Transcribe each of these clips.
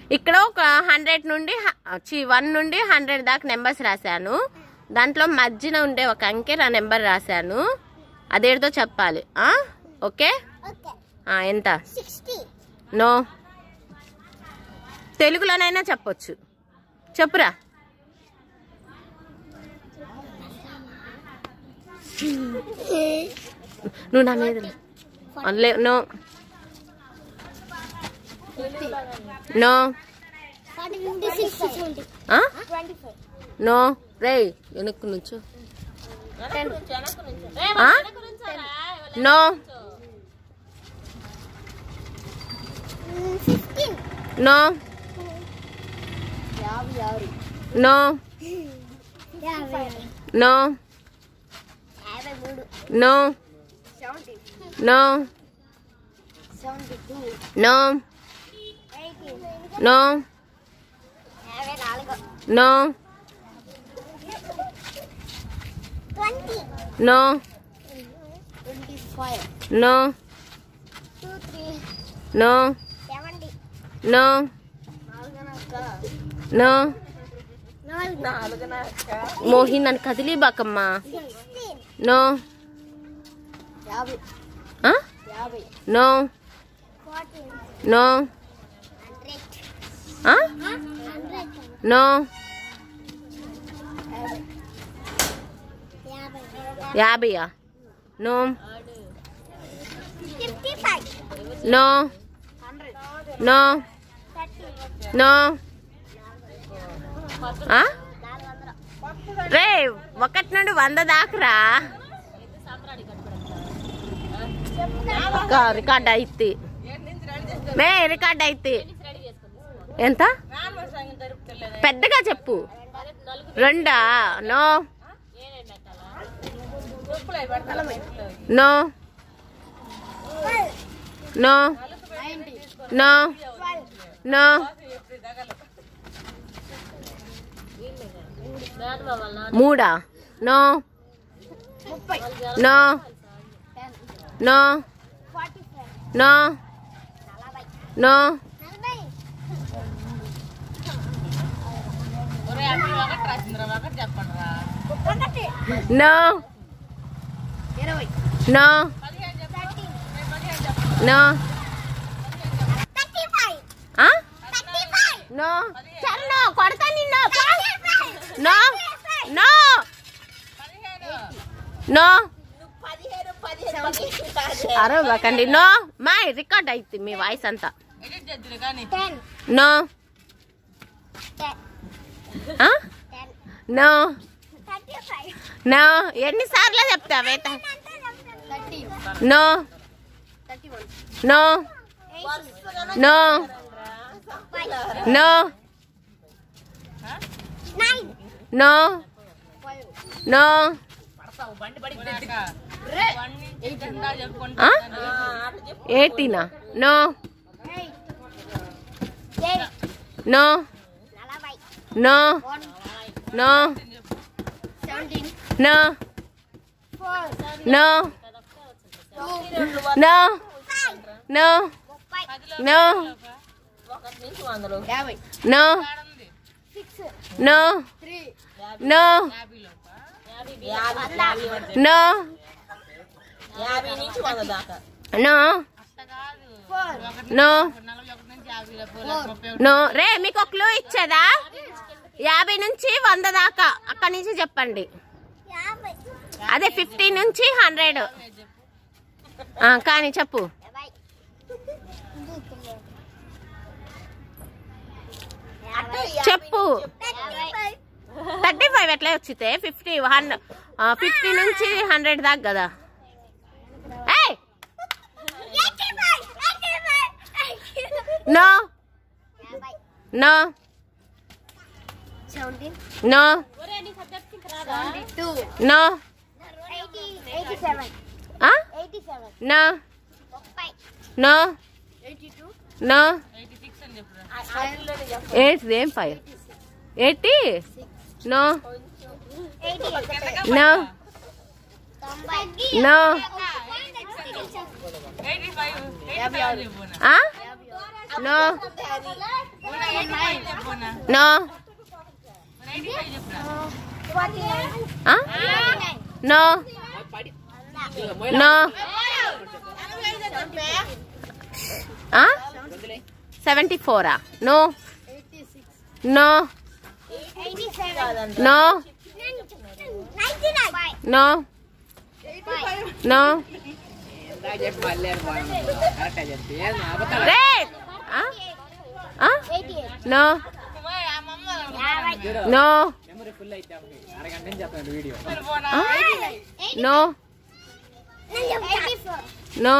ఇక్కడ ఒక హండ్రెడ్ నుండి వన్ నుండి హండ్రెడ్ దాకా నెంబర్స్ రాశాను దాంట్లో మధ్యన ఉండే ఒక అంకె నా నెంబర్ రాశాను అదేంటో చెప్పాలి ఆ? ఓకే ఓకే ఆ, ఎంత సిక్స్టీ నో తెలుగులోనైనా చెప్పొచ్చు చెప్పురా నువ్వు నా మీద లే. లే no no forty fifty sixty twenty ఆ? ట్వంటీ ఫైవ్ నో రే వెనక్కు నుంచు ఆ? నో ఫిఫ్టీన్ నో యాభై ఆరు నో యాభై నో యాభై మూడు no seventy no seventy two no eighty no యాభై నాలుగు no twenty no twenty five no two three no seventy no no నాలుగు నాలుగు మోహిన్ నన్ను కదిలి బాకమ్మా సిక్స్టీన్ నో యాభై ఆ? యాభై నో ఫార్టీ నో హండ్రెడ్ ఆ? హండ్రెడ్ నో యాభై యాభైయా no fifty five no hundred no thirty no ఆ? నాలుగు వందలు రే ఒకటి నుండి వంద దాకరా రికార్డ్ అయితే మే రికార్డ్ అయితే ఎంత పెద్దగా చెప్పు రెండా no no no no no మూడా నో ముప్పై no ten no forty five no నలభై నో నలభై ఒకటి నో ఇరవై no thirty no thirty five ఆ? థర్టీ ఫైవ్ నో చరణ్ కొడతా నిన్ను పో. నో నో నో అరవకండి నో మై రికార్డ్ అయితే మీ వాయిస్ అంతా టెన్ నో టెన్ ఆ? Ten no thirty five no ఎన్నిసార్లు చెప్తావే thirty no thirty one no no no nine no five no ఎయిటీనా no eight eight no నలభై no one no seventeen no four no two no five no ముప్పై no యాభై no six no three no no యాభై నుంచి వంద దాకా no four no four no రే మీకు ఒక క్లూ ఇచ్చేదా యాభై నుంచి వంద దాకా అక్కడి నుంచి చెప్పండి యాభై అదే ఫిఫ్టీ నుంచి హండ్రెడ్ కానీ చెప్పు యాభై చెప్పు యాభై థర్టీ ఫైవ్ ఎట్లా వచ్చితే ఫిఫ్టీ హండ్రెడ్ ఫిఫ్టీ నుంచి హండ్రెడ్ దాకా కదా ఏయ్ eighty five eighty five no యాభై no seventeen no seventy two no eighty eighty seven eighty seven no ముప్పై no eighty two no eight ఏం five eighty no eighty no తొంభై no యాభై ఆరు ఆ? నో నో ఆ? నో నో సెవెంటీ ఫోరా no no no no no రే ఆ? ఆ? నో నో ఆ? నో నో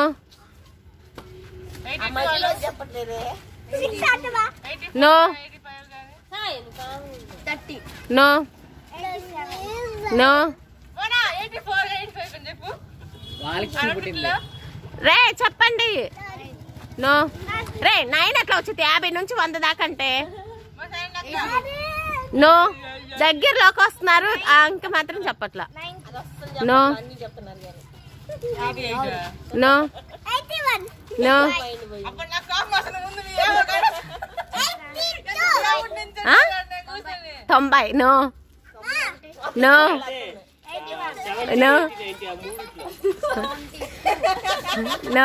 ఆ మధ్యలో చెప్పట్లేదే నో థర్టీ నో నో రే చెప్పండి నో రే నైన్ ఎట్లా వచ్చింది యాభై నుంచి వంద దాకా అంటే నో దగ్గరలోకి వస్తున్నారు ఆ అంక మాత్రం చెప్పట్లా అది వస్తుంది నో అన్ని చెప్తున్నారు కానీ no eighty one no mind పోయి ఆ? తొంభై నో నో నో నో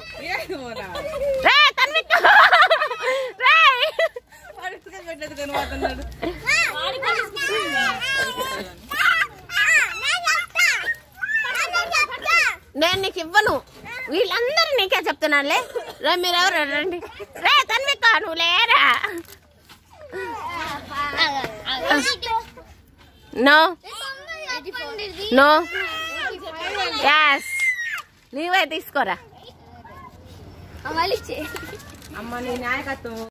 రే తన్విక్ రే నేను నీకు ఇవ్వను వీళ్ళందరూ నీకే చెప్తున్నానులే రే మీరెవరు రండి రే తన్విక నువ్వు లేరా నో నో యాస్ నీవే తీసుకోరా మళ్ళీ అమ్మ నీ నాయకత్వం